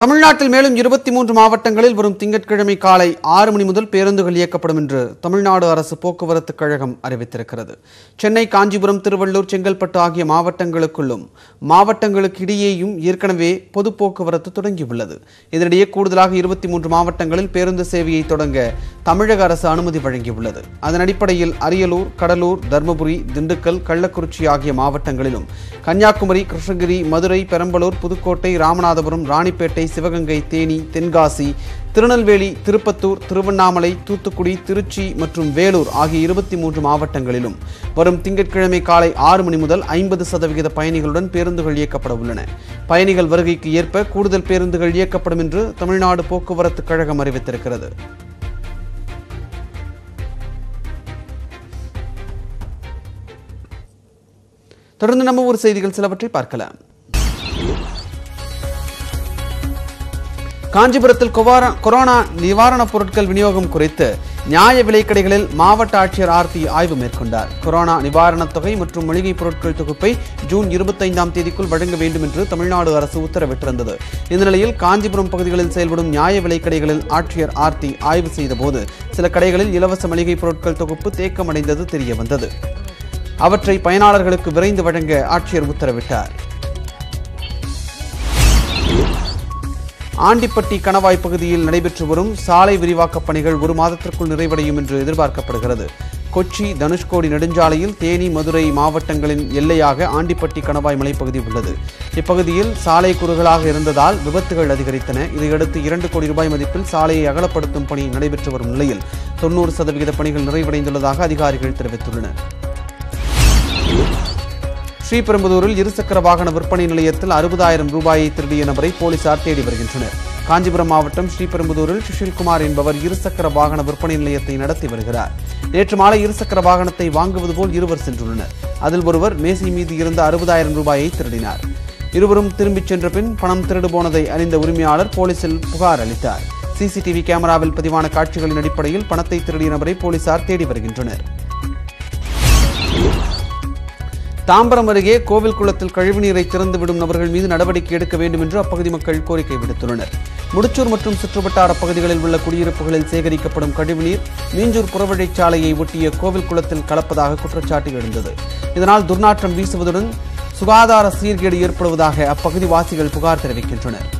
தமிழ்நாட்டில் மேலும் இருபத்தி மூன்று மாவட்டங்களில் வரும் திங்கட்கிழமை காலை ஆறு மணி முதல் பேருந்துகள் இயக்கப்படும் என்று தமிழ்நாடு அரசு போக்குவரத்து கழகம் அறிவித்திருக்கிறது சென்னை காஞ்சிபுரம் திருவள்ளூர் செங்கல்பட்டு ஆகிய மாவட்டங்களுக்குள்ளும் மாவட்டங்களுக்கு இடையேயும் ஏற்கனவே பொது போக்குவரத்து தொடங்கியுள்ளது இதனிடையே கூடுதலாக இருபத்தி மூன்று மாவட்டங்களில் பேருந்து சேவையை தொடங்க தமிழக அரசு அனுமதி வழங்கியுள்ளது அதன் அடிப்படையில் அரியலூர் கடலூர் தருமபுரி திண்டுக்கல் கள்ளக்குறிச்சி ஆகிய மாவட்டங்களிலும் கன்னியாகுமரி கிருஷ்ணகிரி மதுரை பெரம்பலூர் புதுக்கோட்டை ராமநாதபுரம் ராணிப்பேட்டை சிவகங்கை தேனி தென்காசி திருநெல்வேலி திருப்பத்தூர் திருவண்ணாமலை தூத்துக்குடி திருச்சி மற்றும் வேலூர் ஆகிய இருபத்தி மூன்று மாவட்டங்களிலும் வரும் திங்கட்கிழமை காலை ஆறு மணி முதல் ஐம்பது சதவிகித பயணிகளுடன் பேருந்துகள் இயக்கப்பட உள்ளன பயணிகள் வருகைக்கு ஏற்ப கூடுதல் பேருந்துகள் இயக்கப்படும் என்று தமிழ்நாடு போக்குவரத்து கழகம் அறிவித்திருக்கிறது தொடர்ந்து நம்ம ஊர் செய்திகள் சிலவற்றை பார்க்கலாம் காஞ்சிபுரத்தில் கொவாரா- கொரோனா நிவாரணப் பொருட்கள் விநியோகம் குறித்து நியாய விலைக்கடைகளில் மாவட்ட ஆட்சியர் ஆர்த்தி ஆய்வு மேற்கொண்டார் கொரோனா நிவாரணத் தொகை மற்றும் மளிகைப் பொருட்கள் தொகுப்பை ஜூன் இருபத்தைந்தாம் தேதிக்குள் வழங்க வேண்டும் என்று தமிழ்நாடு அரசு உத்தரவிட்டிருந்தது இந்த நிலையில் காஞ்சிபுரம் பகுதிகளில் செயல்படும் நியாய விலைக்கடைகளில் ஆட்சியர் ஆர்த்தி ஆய்வு செய்தபோது சில கடைகளில் இலவச மளிகைப் பொருட்கள் தொகுப்பு தேக்கமடைந்தது தெரியவந்தது அவற்றை பயனாளர்களுக்கு விரைந்து வழங்க ஆட்சியர் உத்தரவிட்டார் ஆண்டிப்பட்டி கணவாய் பகுதியில் நடைபெற்று வரும் சாலை விரிவாக்கப் பணிகள் ஒரு மாதத்திற்குள் நிறைவடையும் என்று எதிர்பார்க்கப்படுகிறது கொச்சி தனுஷ்கோடி நெடுஞ்சாலையில் தேனி மதுரை மாவட்டங்களின் எல்லையாக ஆண்டிப்பட்டி கணவாய் மலைப்பகுதி உள்ளது இப்பகுதியில் சாலை குறுகலாக இருந்ததால் விபத்துகள் அதிகரித்தன இதையடுத்து இரண்டு கோடி ரூபாய் மதிப்பில் சாலையை அகலப்படுத்தும் பணி நடைபெற்று வரும் நிலையில் தொண்ணூறு சதவிகித பணிகள் நிறைவடைந்துள்ளதாக அதிகாரிகள் தெரிவித்துள்ளனர் ஸ்ரீபெரும்புதூரில் இருசக்கர வாகன விற்பனை நிலையத்தில் அறுபதாயிரம் ரூபாயை திருடிய நபரை போலீசார் தேடி வருகின்றனர் காஞ்சிபுரம் மாவட்டம் ஸ்ரீபெரும்புதூரில் சுஷில்குமார் என்பவர் இருசக்கர வாகன விற்பனை நிலையத்தை நடத்தி வருகிறார் நேற்று மாலை இருசக்கர வாகனத்தை வாங்குவது போல் இருவர் சென்றுள்ளனர் அதில் ஒருவர் மேசை மீது இருந்த அறுபதாயிரம் ரூபாயை திருடினார் இருவரும் திரும்பிச் சென்ற பின் பணம் திருடு போனதை அறிந்த உரிமையாளர் போலீசில் புகார் அளித்தார் சிசிடிவி கேமராவில் பதிவான காட்சிகளின் அடிப்படையில் பணத்தை திருடிய நபரை போலீசார் தேடி வருகின்றனர் தாம்பரம் அருகே கோவில் குளத்தில் கழிவுநீரை திறந்துவிடும் நபர்கள் மீது நடவடிக்கை எடுக்க வேண்டும் என்று அப்பகுதி மக்கள் கோரிக்கை விடுத்துள்ளனர் முடிச்சூர் மற்றும் சுற்றுவட்டார பகுதிகளில் உள்ள குடியிருப்புகளில் சேகரிக்கப்படும் கழிவுநீர் மீஞ்சூர் புறவழிச்சாலையை ஒட்டிய கோவில் குளத்தில் கலப்பதாக குற்றச்சாட்டு எழுந்தது இதனால் துர்நாற்றம் வீசுவதுடன் சுகாதார சீர்கேடு ஏற்படுவதாக அப்பகுதி வாசிகள் புகார் தெரிவிக்கின்றனர்